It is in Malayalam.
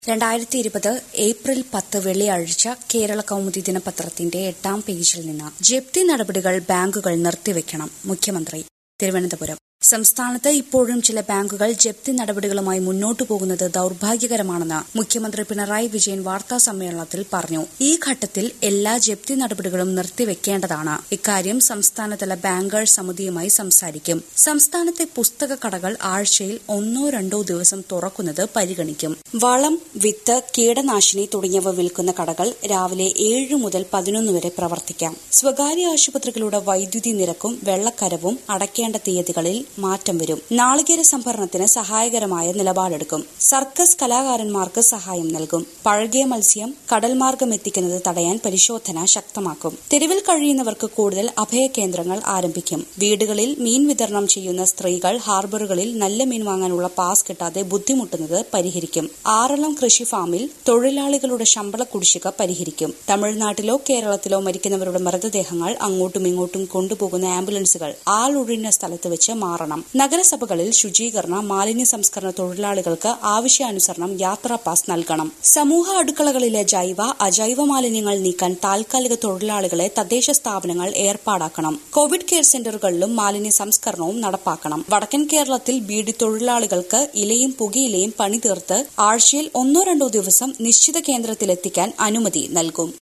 രണ്ടായിരത്തി ഇരുപത് ഏപ്രിൽ പത്ത് വെള്ളിയാഴ്ച കേരള കൗമുദി ദിനപത്രത്തിന്റെ എട്ടാം പേജിൽ നിന്ന് ജപ്തി നടപടികൾ ബാങ്കുകൾ നിർത്തിവെക്കണം മുഖ്യമന്ത്രി തിരുവനന്തപുരം സംസ്ഥാനത്ത് ഇപ്പോഴും ചില ബാങ്കുകൾ ജപ്തി നടപടികളുമായി മുന്നോട്ടു പോകുന്നത് ദൌർഭാഗ്യകരമാണെന്ന് മുഖ്യമന്ത്രി പിണറായി വിജയൻ വാർത്താ സമ്മേളനത്തിൽ പറഞ്ഞു ഈ ഘട്ടത്തിൽ എല്ലാ ജപ്തി നടപടികളും നിർത്തിവെക്കേണ്ടതാണ് ഇക്കാര്യം സംസ്ഥാനതല ബാങ്കേഴ്സ് സമിതിയുമായി സംസാരിക്കും സംസ്ഥാനത്തെ പുസ്തക കടകൾ ആഴ്ചയിൽ ഒന്നോ രണ്ടോ ദിവസം തുറക്കുന്നത് പരിഗണിക്കും വളം വിത്ത് കീടനാശിനി തുടങ്ങിയവ വിൽക്കുന്ന കടകൾ രാവിലെ ഏഴ് മുതൽ പതിനൊന്ന് വരെ പ്രവർത്തിക്കാം സ്വകാര്യ ആശുപത്രികളുടെ വൈദ്യുതി നിരക്കും വെള്ളക്കരവും അടയ്ക്കേണ്ട തീയതികളിൽ മാറ്റം വരും നാളികേര സംഭരണത്തിന് സഹായകരമായ നിലപാടെടുക്കും സർക്കസ് കലാകാരന്മാർക്ക് സഹായം നൽകും പഴകിയ മത്സ്യം കടൽമാർഗം എത്തിക്കുന്നത് തടയാൻ പരിശോധന ശക്തമാക്കും തെരുവിൽ കഴിയുന്നവർക്ക് കൂടുതൽ അഭയകേന്ദ്രങ്ങൾ ആരംഭിക്കും വീടുകളിൽ മീൻ വിതരണം ചെയ്യുന്ന സ്ത്രീകൾ ഹാർബറുകളിൽ നല്ല മീൻ വാങ്ങാനുള്ള പാസ് കിട്ടാതെ ബുദ്ധിമുട്ടുന്നത് പരിഹരിക്കും ആറളം കൃഷി ഫാമിൽ തൊഴിലാളികളുടെ ശമ്പള കുടിശ്ശിക പരിഹരിക്കും തമിഴ്നാട്ടിലോ കേരളത്തിലോ മരിക്കുന്നവരുടെ മൃതദേഹങ്ങൾ അങ്ങോട്ടും ഇങ്ങോട്ടും കൊണ്ടുപോകുന്ന ആംബുലൻസുകൾ ആളൊഴിഞ്ഞ സ്ഥലത്ത് വെച്ച് മാറണം നഗരസഭകളിൽ ശുചീകരണ മാലിന്യ സംസ്കരണ തൊഴിലാളികൾക്ക് ആവശ്യാനുസരണം യാത്രാ പാസ് നൽകണം സമൂഹ അടുക്കളകളിലെ ജൈവ അജൈവ മാലിന്യങ്ങൾ നീക്കാൻ താൽക്കാലിക തൊഴിലാളികളെ തദ്ദേശ സ്ഥാപനങ്ങൾ ഏർപ്പാടാക്കണം കോവിഡ് കെയർ സെന്ററുകളിലും മാലിന്യ സംസ്കരണവും നടപ്പാക്കണം വടക്കൻ കേരളത്തിൽ ബീഡി തൊഴിലാളികൾക്ക് ഇലയും പുകയിലയും പണി തീർത്ത് ആഴ്ചയിൽ ഒന്നോ രണ്ടോ ദിവസം നിശ്ചിത കേന്ദ്രത്തിലെത്തിക്കാൻ അനുമതി നൽകും